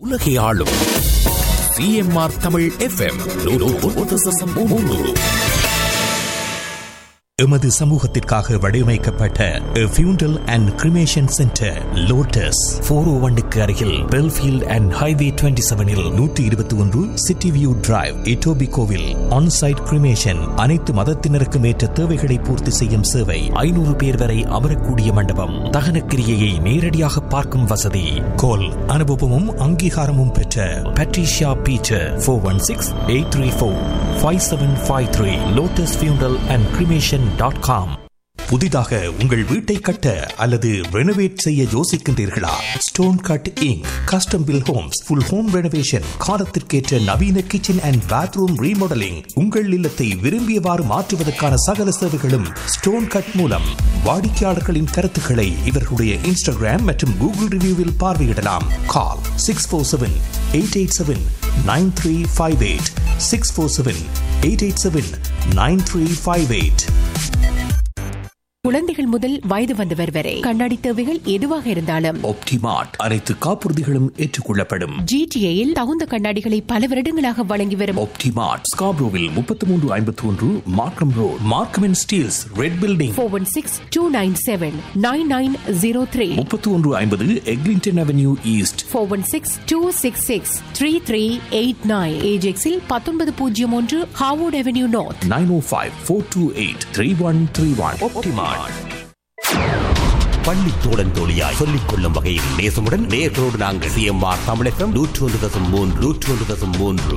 உலகை ஆளும் CMR Tamil FM எமது சமூகத்திற்காக வடிவமைக்கப்பட்ட funeral and cremation centre lotus four O ஒன்னுக்கு அருகில் பெல்ஃபீல்ட் அண்ட் ஹைவே டுவெண்ட்டி செவனில் நூற்றி இருபத்தி ஒன்று சிட்டி வியூ டிரைவ் இட்டோபி கோவில் ஆன்சைட் கிரிமேஷன் அனைத்து மதத்தினருக்கும் ஏற்ற தேவைகளை பூர்த்தி செய்யும் சேவை ஐநூறு பேர் வரை அமரக்கூடிய மண்டபம் தகன கிரியையை நேரடியாக பார்க்கும் வசதி கோல் அனுபவமும் அங்கீகாரமும் பெற்ற Patricia Peter four one six eight three four five seven five three lotus funeral and cremation dot com புதிதாக உங்கள் வீட்டை கட்ட அல்லது ரெனோவேட் செய்ய யோசிக்கின்றீர்களா stone cutting custom build homes full home renovation காலத்திற்கேற்ற நவீன கிச்சன் அண்ட் பாத்ரூம் ரீமாடலிங் உங்கள் இல்லத்தை விரும்பியவாறு மாற்றுவதற்கான சகல சேவைகளும் ஸ்டோன் கட் மூலம் வாடிக்கையாளர்களின் கருத்துக்களை இவர்களுடைய இன்ஸ்டாகிராம் மற்றும் கூகுள் ரிவ்யூவில் பார்வையிடலாம் call six four seven eight eight seven nine three five eight six four seven eight eight seven nine three five eight குழந்தைகள் முதல் வயது வந்தவர் வரை கண்ணாடி தேவைகள் எதுவாக இருந்தாலும் ஒப்டிமார்ட் அனைத்து காப்புறுதிகளும் ஏற்றுக்கொள்ளப்படும் ஜிடிஏயில் தகுந்த கண்ணாடிகளை பல வருடங்களாக வழங்கி வரும் ஒப்டிமார்ட் ஸ்காப்ரோவில் முப்பத்தி மூன்று ஐம்பத்தி ஒன்று Markham road Markham and Steeles red building four one six two nine seven nine nine zero three முப்பத்தி ஒன்று ஐம்பது Eglinton avenue east four one six two six six three three eight nine ஏஜெக்ஸில் பத்தொன்பது பூஜ்ஜியம் ஒன்று Harwood avenue north nine O five four two eight three one three one Optimart பள்ளி தோழன் தோழியாய் சொல்லிக் கொள்ளும் வகையில் நேசமுடன் நேர்களோடு நாங்கள் சிஎம்ஆர் தமிழகம் நூற்றி ஒன்று தசம் மூன்று நூற்றி ஒன்று தசம் மூன்று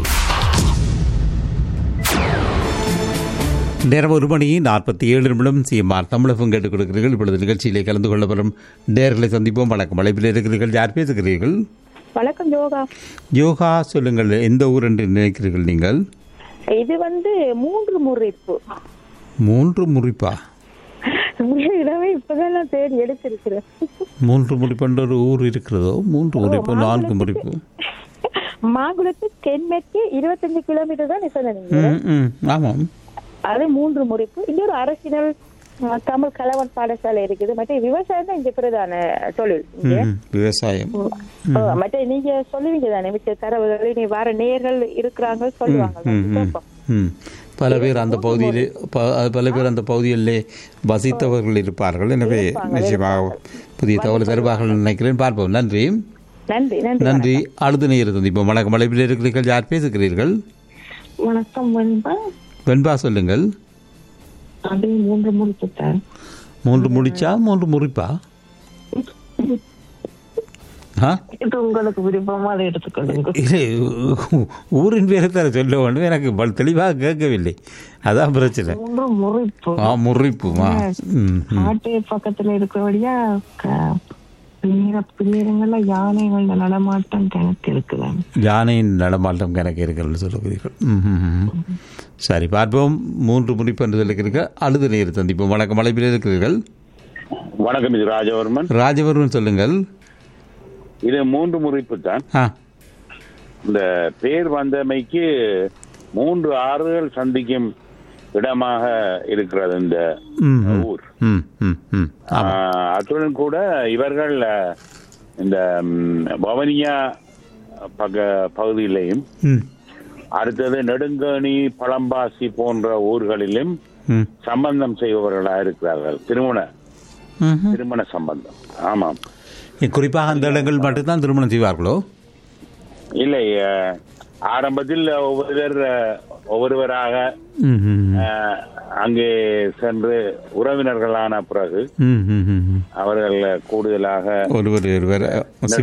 நேரம் ஒரு மணி நாற்பத்தி ஏழு நிமிடம் சிஎம்ஆர் தமிழகம் கேட்டுக் கொடுக்கிறீர்கள் இப்பொழுது நிகழ்ச்சியிலே கலந்து கொள்ள வரும் நேர்களை சந்திப்போம் வணக்கம் அழைப்பில் இருக்கிறீர்கள் யார் பேசுகிறீர்கள் வணக்கம் யோகா யோகா சொல்லுங்கள் எந்த ஊர் என்று நினைக்கிறீர்கள் நீங்கள் இது வந்து மூன்று முறைப்பு மூன்று முறிப்பா இடமே இப்பதான் நான் தேடி எடுத்திருக்கிறேன் மூன்று முறிப்புன்ற ஒரு ஊர் இருக்கிறதோ மூன்று முறிப்பு நான்கு முறிப்பு மாங்குளத்து தென்மேற்கு இருபத்தஞ்சு கிலோமீட்டர் தான் சொன்னீங்க ம் ம் ஆமாம் அது மூன்று முறிப்பு இன்னொரு அரசியல் அஹ், தமிழ் கலவன் பாடசாலை இருக்குது மற்ற விவசாயம் தான் இங்க பிரதான தொழில் இங்க ம் விவசாயம் ஓ, மற்ற நீங்க சொல்லுவீங்க தானே மிச்ச தரவுகள் நீ வர நேர்கள் இருக்கிறாங்க சொல்லுவாங்க ம், ம், கேட்போம். ம். பல பேர் அந்த பகுதியில் ப- பல பேர் அந்த பகுதியிலே வசித்தவர்கள் இருப்பார்கள் எனவே நிச்சயமாக புதிய தகவல் தருவார்கள் நினைக்கிறேன் பார்ப்போம் நன்றி நன்றி நன்றி நன்றி அடுத்த நேரம் சந்திப்போம் வணக்கம் அழைப்பில் இருக்கிறீர்கள் யார் பேசுகிறீர்கள் வணக்கம் வெண்பா வெண்பா சொல்லுங்கள் அது மூன்று முடிச்சுட்டேன் மூன்று முடிச்சா மூன்று முறிப்பா ஆ இது உங்களுக்கு விருப்பமா அதை எடுத்துக்கொள்ளுங்க இல்லை ஊ- ஊரின் பேரை தர சொல்ல வேண்டும் எனக்கு பல் தெளிவாக கேட்கவில்லை அதான் பிரச்சனை மூன்று முறிப்பு ஆ முறிப்பு ஆ ம் ம். காட்டு பக்கத்துல இருக்கிறபடியா க- பின்னிர பின்னிரங்கள்ல யானைகள் நடமாட்டம் கணக்கு இருக்குதான் யானையின் நடமாட்டம் கணக்கு இருக்கிறது சொல்லுகிறீர்கள் ம், ம், ம். சரி பார்ப்போம் மூன்று முடிப்பு என்று சொல்லுகிறீர்கள் அழுது நேர் சந்திப்போம் வணக்கம் அழைப்பில் இருக்கிறீர்கள் வணக்கம் இது ராஜவர்மன் ராஜவர்மன் சொல்லுங்கள் இது மூன்று முறிப்பு தான் ஆ இந்த பேர் வந்தமைக்கு மூன்று ஆறுகள் சந்திக்கும் இடமாக இருக்கிறது இந்த ம், ம். ஊர் ம் ம் ம் ஆமாம் ஆஹ், அத்துடன் கூட இவர்கள் அஹ், இந்த ம், வவனியா பக பகுதியிலையும் ம் அடுத்தது நெடுங்கணி பழம்பாசி போன்ற ஊர்களிலும் ம் சம்பந்தம் செய்பவர்களாக இருக்கிறார்கள் திருமண ம் திருமண சம்பந்தம் ஆமாம் குறிப்பாக அந்த இடங்கள் மட்டும்தான் திருமணம் செய்வார்களோ இல்லை அஹ், ஆரம்பத்தில் ஒவ்வொருவர் அஹ், ஒவ்வொருவராக ம் ம் அஹ், அங்கே சென்று உறவினர்களான பிறகு ம் ம் ம் ம் அவர்கள் கூடுதலாக ஒருவர் ஒருவர்